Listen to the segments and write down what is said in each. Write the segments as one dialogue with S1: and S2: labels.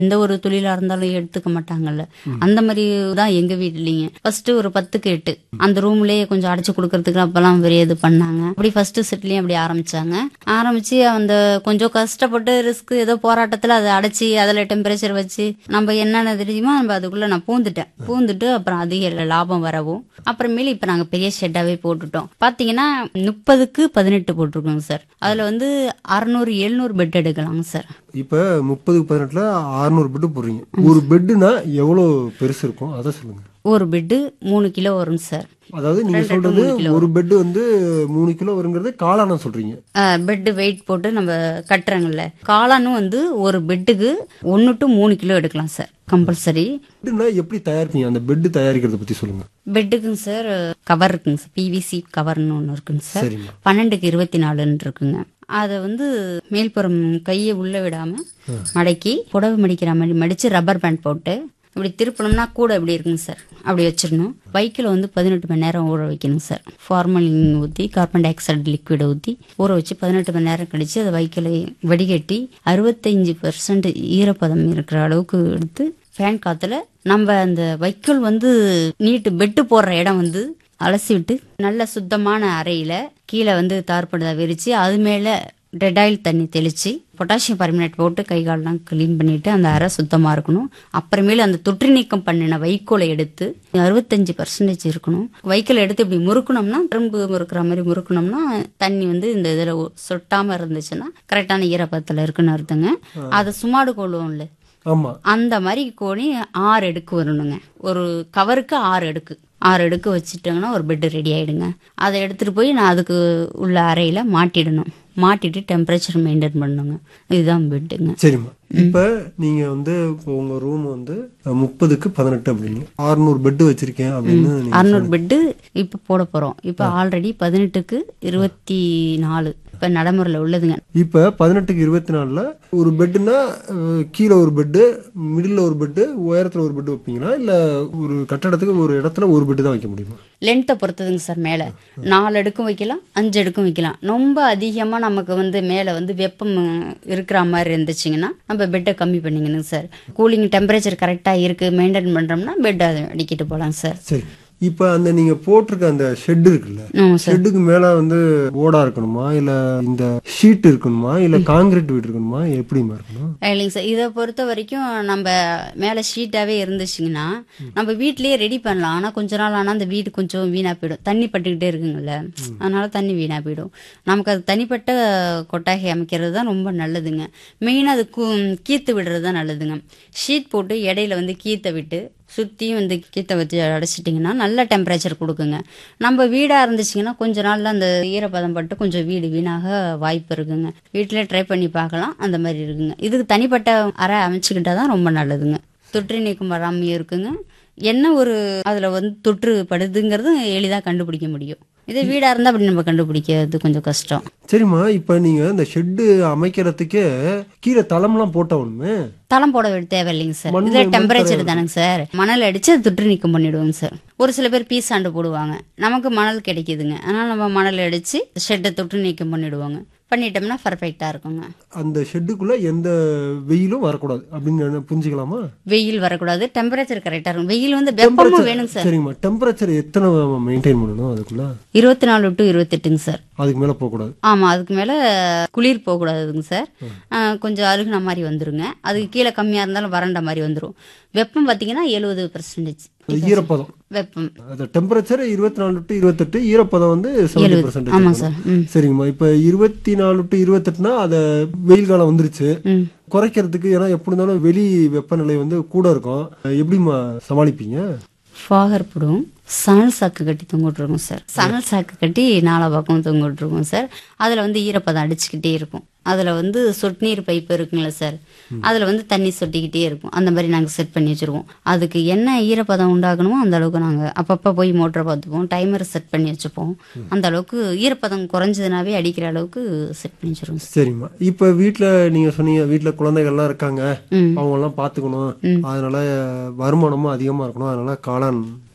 S1: எந்த ஒரு தொழிலா இருந்தாலும் எடுத்துக்க மாட்டாங்கல்ல அந்த மாதிரி தான் எங்க வீட்லீங்க ஃபர்ஸ்ட் ஒரு பத்துக்கு எட்டு அந்த ரூம்லயே கொஞ்சம் அடைச்சு கொடுக்கறதுக்கு அப்பெல்லாம் பெரிய இது பண்ணாங்க அப்படி ஃபர்ஸ்ட் செட்லயும் அப்படி ஆரம்பிச்சாங்க ஆரம்பிச்சு அந்த கொஞ்சம் கஷ்டப்பட்டு ரிஸ்க் ஏதோ போராட்டத்துல அதை அடைச்சி அதுல டெம்பரேச்சர் வச்சு நம்ம என்னென்ன தெரியுமோ நம்ம அதுக்குள்ள நான் பூந்துட்டேன் பூந்துட்டு அப்புறம் அதிக லாபம் வரவும் அப்புறமேல இப்ப நாங்க பெரிய ஷெட்டாவே போட்டுட்டோம் பாத்தீங்கன்னா முப்பதுக்கு பதினெட்டு போட்டிருக்கோங்க சார் அதுல வந்து அறுநூறு எழுநூறு பெட் எடுக்கலாங்க சார்
S2: இப்ப முப்பதுக்கு பதினெட்டுல அறுநூறு பெட்டு போடுறீங்க ஒரு பெட்டுனா எவ்வளவு பெருசு இருக்கும் அதை சொல்லுங்க
S1: ஒரு பெட்டு மூணு கிலோ வருங்க சார்
S2: அதாவது நீங்க சொல்றது ஒரு பெட் வந்து மூணு கிலோ வருங்கிறது காளான சொல்றீங்க
S1: பெட்டு வெயிட் போட்டு நம்ம கட்டுறாங்கல்ல காளானும் வந்து ஒரு பெட்டுக்கு ஒன்று டு மூணு கிலோ எடுக்கலாம் சார் கம்பல்சரி
S2: பெட்டுனா எப்படி தயாரிப்பீங்க அந்த பெட் தயாரிக்கிறத பத்தி சொல்லுங்க
S1: பெட்டுக்குங்க சார் கவர் இருக்குங்க சார் பிவிசி கவர்னு ஒன்று இருக்குங்க சார்
S2: சரிங்க
S1: பன்னெண்டுக்கு இருபத்தி நாலுன்னு இருக்குங்க அதை வந்து மேல்புறம் கையை உள்ள விடாம மடக்கி புடவை மடிக்கிற மாதிரி மடிச்சு ரப்பர் பேண்ட் போட்டு இப்படி திருப்பணும்னா கூட இப்படி இருக்குங்க சார் அப்படி வச்சிடணும் பைக்கில் வந்து பதினெட்டு மணி நேரம் ஊற வைக்கணும் சார் ஃபார்மலின் ஊற்றி கார்பன் டை ஆக்சைடு லிக்விடை ஊற்றி ஊற வச்சு பதினெட்டு மணி நேரம் கழிச்சு அதை வைக்கல வடிகட்டி அறுபத்தஞ்சு பர்சன்ட் ஈரப்பதம் இருக்கிற அளவுக்கு எடுத்து ஃபேன் காத்துல நம்ம அந்த வைக்கோல் வந்து நீட்டு பெட்டு போடுற இடம் வந்து அலசி விட்டு நல்ல சுத்தமான அறையில கீழே வந்து தார்படுதா விரிச்சு அது மேல டெடாயில் தண்ணி தெளிச்சு பொட்டாசியம் பர்மினேட் போட்டு கை கால்லாம் க்ளீன் பண்ணிட்டு அந்த அறை சுத்தமா இருக்கணும் அப்புறமேல அந்த தொற்று நீக்கம் பண்ணின வைக்கோலை எடுத்து அறுபத்தஞ்சு பர்சன்டேஜ் இருக்கணும் வைக்கோலை எடுத்து இப்படி முறுக்கணும்னா திரும்ப முறுக்குற மாதிரி முறுக்கணும்னா தண்ணி வந்து இந்த இதுல ஒ- சொட்டாம இருந்துச்சுன்னா கரெக்டான ஈரப்பதத்துல இருக்குன்னு அர்த்தங்க அதை சுமாடு கொள்வோம்ல
S2: ஆமா
S1: அந்த மாதிரி கோணி ஆறு அடுக்கு வரணுங்க ஒரு கவருக்கு ஆறு அடுக்கு ஆறு அடுக்கு வச்சுட்டோங்கன்னா ஒரு பெட் ரெடி ஆயிடுங்க அதை எடுத்துட்டு போய் நான் அதுக்கு உள்ள அறையில மாட்டிடணும் மாட்டிட்டு டெம்பரேச்சர் மெயின்டைன் பண்ணணுங்க இதுதான் பெட்டுங்க
S2: சரிம்மா இப்ப நீங்க வந்து இப்போ உங்க ரூம் வந்து முப்பதுக்கு பதினெட்டு அப்படின்னு அறுநூறு பெட் வச்சிருக்கேன் அப்படின்னு நீங்க
S1: அறுநூறு பெட்டு இப்போ போட போறோம் இப்போ ஆல்ரெடி பதினெட்டுக்கு இருபத்தி நாலு இப்போ நடைமுறையில் உள்ளதுங்க
S2: இப்ப பதினெட்டுக்கு இருபத்தி நாலுல ஒரு பெட்டுனா அஹ், கீழே ஒரு பெட்டு மிடில் ஒரு பெட்டு உயரத்துல ஒரு பெட்டு வைப்பீங்களா இல்ல ஒரு கட்டடத்துக்கு ஒரு இடத்துல ஒரு பெட்டு தான் வைக்க முடியுமா
S1: லென்த்தை பொறுத்ததுங்க சார் மேலே நாலு அடுக்கும் வைக்கலாம் அஞ்சு அடுக்கும் வைக்கலாம் ரொம்ப அதிகமாக நமக்கு வந்து மேலே வந்து வெப்பம் இருக்கிற மாதிரி இருந்துச்சுங்கன்னா நம்ம பெட்டை கம்மி பண்ணிக்கணுங்க சார் கூலிங் டெம்பரேச்சர் கரெக்டாக இருக்குது மெயின்டைன் பண்ணுறோம்னா பெட்டை அடிக்கிட்டு போகலாம் சார்
S2: சரி இப்ப அந்த நீங்க போட்டிருக்க அந்த ஷெட் இருக்குல்ல
S1: ஆமாம் சார்
S2: ஷெட்டுக்கு மேல வந்து ஓடா இருக்கணுமா இல்ல இந்த ஷீட் இருக்கணுமா இல்ல காங்கிரீட் வீடு இருக்கணுமா எப்படிமா இருக்கணும்
S1: இல்லைங்க சார் இதை பொறுத்த வரைக்கும் நம்ம மேலே ஷீட்டாகவே இருந்துச்சுங்கன்னா நம்ம வீட்லயே ரெடி பண்ணலாம் ஆனால் கொஞ்ச நாள் ஆனால் அந்த வீடு கொஞ்சம் வீணாக போயிடும் தண்ணி பட்டுக்கிட்டே இருக்குங்கல்ல அதனால தண்ணி வீணாக போயிடும் நமக்கு அது தனிப்பட்ட கொட்டாகை அமைக்கிறது தான் ரொம்ப நல்லதுங்க மெயினாக அது கூ கீத்து விடுறது தான் நல்லதுங்க ஷீட் போட்டு இடையில வந்து கீத்தை விட்டு சுற்றியும் வந்து கீத்தை வச்சு அடைச்சிட்டிங்கன்னா நல்ல டெம்பரேச்சர் கொடுக்குங்க நம்ம வீடாக இருந்துச்சிங்கன்னா கொஞ்ச நாள்ல அந்த ஈரப்பதம் பட்டு கொஞ்சம் வீடு வீணாக வாய்ப்பு இருக்குங்க வீட்டிலே ட்ரை பண்ணி பார்க்கலாம் அந்த மாதிரி இருக்குங்க இதுக்கு தனிப்பட்ட அறை அமைச்சுக்கிட்டா தான் ரொம்ப நல்லதுங்க தொற்று நீக்கம் வராமையும் இருக்குங்க என்ன ஒரு அதில் வந்து தொற்று படுதுங்கிறது எளிதாக கண்டுபிடிக்க முடியும் இதே வீடாக இருந்தால் அப்படி நம்ம கண்டுபிடிக்கிறது கொஞ்சம் கஷ்டம்
S2: சரிம்மா இப்ப நீங்க இந்த ஷெட்டு அமைக்கிறதுக்கே கீழே தளம்லாம் போட்டவனுமே
S1: தளம் போட வேண்டிய தேவையில்லைங்க சார்
S2: மண்ணு-
S1: இதுல
S2: மண்
S1: டெம்பரேச்சர் தானேங்க சார் மணல் அடிச்சு அது தொற்று நீக்கம் பண்ணிடுவோங்க சார் ஒரு சில பேர் பீஸ் ஆண்டு போடுவாங்க நமக்கு மணல் கிடைக்குதுங்க அதனால நம்ம மணல் அடிச்சு ஷெட்டை தொற்று நீக்கம் பண்ணிடுவோங்க பண்ணிட்டோம்னா பர்ஃபெக்டா இருக்குங்க
S2: அந்த ஷெட்டுக்குள்ள எந்த வெயிலும் வரக்கூடாது அப்படின்னு நான் புரிஞ்சுக்கலாமா
S1: வெயில் வரக்கூடாது டெம்பரேச்சர் கரெக்டா இருக்கும் வெயில் வந்து வெப்பமும் வேணுங்க சார்
S2: சரிங்கம்மா டெம்பரேச்சர் எத்தனை மெயின்டைன் பண்ணணும் அதுக்குள்ள
S1: இருபத்தி நாலு டு இருபத்தெட்டுங்க சார்
S2: அதுக்கு மேல போகக்கூடாது
S1: ஆமா அதுக்கு மேல குளிர் போகக்கூடாதுங்க சார் ஆ, கொஞ்சம் அழுகுன மாதிரி வந்துருங்க அதுக்கு கீழே கம்மியா இருந்தாலும் வறண்ட மாதிரி வந்துரும் வெப்பம் பாத்தீங்கன்னா எழுபது பர்சன்டேஜ்
S2: ஈரப்பதம்
S1: வெப்பம்
S2: அந்த டெம்பரேச்சர் இருபத்தி நாலு டு இருபத்தெட்டு ஈரப்பதம் வந்து செவன்டி பர்சன்டேஜ்
S1: ஆமா சார் ம்
S2: சரிங்கம்மா இப்ப இருபத்தி நாலு டு இருபத்தெட்டுனா அத வெயில் காலம் வந்துருச்சு
S1: ம்
S2: குறைக்கிறதுக்கு ஏன்னா எப்படி இருந்தாலும் வெளி வெப்பநிலை வந்து கூட இருக்கும் எப்படிம்மா சமாளிப்பீங்க
S1: ஃபாகர் போடுவோம் சணல் சாக்கு கட்டி தொங்கிட்டுருக்கோம் சார் சணல் சாக்கு கட்டி நாலா பக்கம் தொங்கிட்டுருக்கோம் சார் அதில் வந்து ஈரப்பதம் அடிச்சுக்கிட்டே இருக்கும் அதில் வந்து சொட்டு நீர் பைப் இருக்குங்களா சார் அதில் வந்து தண்ணி சொட்டிக்கிட்டே இருக்கும் அந்த மாதிரி நாங்கள் செட் பண்ணி வச்சுருவோம் அதுக்கு என்ன ஈரப்பதம் உண்டாகணுமோ அந்த அளவுக்கு நாங்கள் அப்பப்போ போய் மோட்டரை பார்த்துப்போம் டைமர் செட் பண்ணி வச்சுப்போம் அந்த அளவுக்கு ஈரப்பதம் குறைஞ்சதுனாவே அடிக்கிற அளவுக்கு செட் பண்ணி வச்சுருவோம் சார்
S2: சரிம்மா இப்ப வீட்ல நீங்க சொன்னீங்க வீட்ல குழந்தைகள்லாம் இருக்காங்க
S1: ம்
S2: அவங்க எல்லாம் பாத்துக்கணும் அதனால வருமானமும் அதிகமா இருக்கணும் அதனால காளான்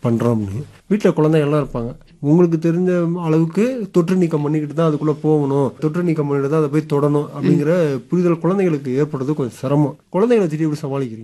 S2: பண்ணுறோம்னு வீட்டில் குழந்தைகள்லாம் இருப்பாங்க உங்களுக்கு தெரிஞ்ச அளவுக்கு தொற்று நீக்கம் பண்ணிக்கிட்டு தான் அதுக்குள்ளே போகணும் தொற்று நீக்கம் பண்ணிட்டு தான் அதை போய் தொடணும் அப்படிங்கிற புரிதல் குழந்தைங்களுக்கு ஏற்படுறது கொஞ்சம் சிரமம் குழந்தைகளை வச்சுட்டு எப்படி சமாளிக்கிறீங்க